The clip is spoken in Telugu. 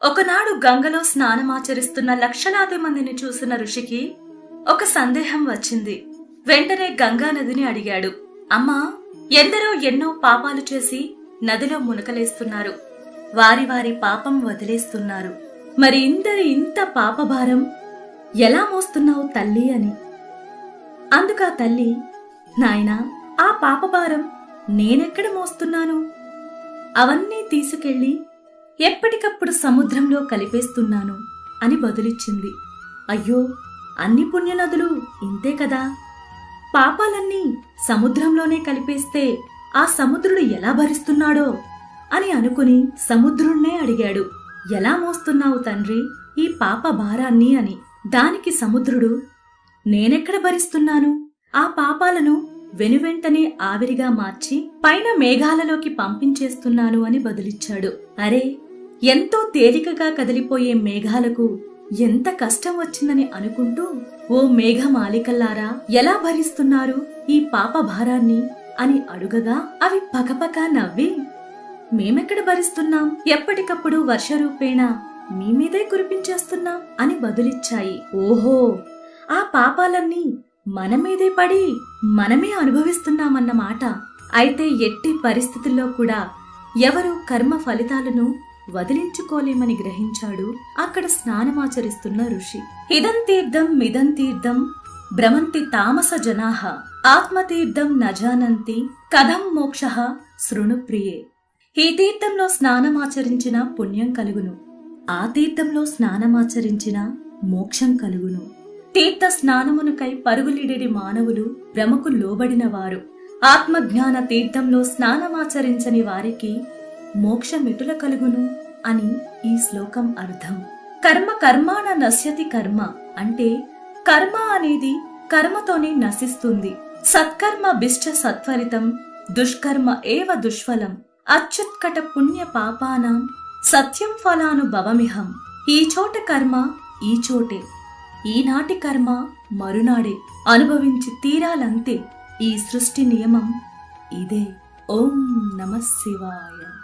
ఒకనాడు గంగలో స్నానమాచరిస్తున్న లక్షలాది మందిని చూసిన ఋషికి ఒక సందేహం వచ్చింది వెంటనే గంగా నదిని అడిగాడు అమ్మా ఎందరో ఎన్నో పాపాలు చేసి నదిలో మునకలేస్తున్నారు వారి వారి పాపం వదిలేస్తున్నారు మరి ఇందరి ఇంత పాపభారం ఎలా మోస్తున్నావు తల్లి అని అందుకా తల్లి నాయనా ఆ పాపభారం నేనెక్కడ మోస్తున్నాను అవన్నీ తీసుకెళ్లి ఎప్పటికప్పుడు సముద్రంలో కలిపేస్తున్నాను అని బదులిచ్చింది అయ్యో అన్ని పుణ్యనదులు ఇంతే కదా పాపాలన్నీ సముద్రంలోనే కలిపేస్తే ఆ సముద్రుడు ఎలా భరిస్తున్నాడో అని అనుకుని సముద్రుణ్ణే అడిగాడు ఎలా మోస్తున్నావు తండ్రి ఈ పాప భారాన్ని అని దానికి సముద్రుడు నేనెక్కడ భరిస్తున్నాను ఆ పాపాలను వెనువెంటనే ఆవిరిగా మార్చి పైన మేఘాలలోకి పంపించేస్తున్నాను అని బదులిచ్చాడు అరే ఎంతో తేలికగా కదిలిపోయే మేఘాలకు ఎంత కష్టం వచ్చిందని అనుకుంటూ ఓ మేఘమాలికల్లారా ఎలా భరిస్తున్నారు ఈ పాప భారాన్ని అని అడుగగా అవి పకపక నవ్వి మేమెక్కడ భరిస్తున్నాం ఎప్పటికప్పుడు వర్షరూపేణ మీ మీదే కురిపించేస్తున్నాం అని బదులిచ్చాయి ఓహో ఆ పాపాలన్నీ మన మీదే పడి మనమే అనుభవిస్తున్నామన్నమాట అయితే ఎట్టి పరిస్థితుల్లో కూడా ఎవరు కర్మ ఫలితాలను వదిలించుకోలేమని గ్రహించాడు అక్కడ స్నానమాచరిస్తున్న ఋషి ఇదం తీర్థం మిదం తీర్థం భ్రమంతి తామస జనాహ ఆత్మతీర్థం నజానంతి కథం మోక్ష శృణుప్రియే ఈ తీర్థంలో స్నానమాచరించిన పుణ్యం కలుగును ఆ తీర్థంలో స్నానమాచరించిన మోక్షం కలుగును తీర్థ స్నానమునకై పరుగులిడేడి మానవులు భ్రమకు లోబడిన వారు ఆత్మజ్ఞాన తీర్థంలో స్నానమాచరించని వారికి మోక్షమిటుల కలుగును అని ఈ శ్లోకం అర్థం కర్మ కర్మాణ నశ్యతి కర్మ అంటే కర్మ అనేది కర్మతోనే నశిస్తుంది సత్కర్మ బిష్ట సత్వరితం దుష్కర్మ ఏవ దుష్ఫలం అత్యుత్కట పుణ్య పాపానాం సత్యం ఫలానుభవమిహం ఈ చోట కర్మ ఈ చోటే ఈనాటి కర్మ మరునాడే అనుభవించి తీరాలంతే ఈ సృష్టి నియమం ఇదే ఓం నమ శివాయ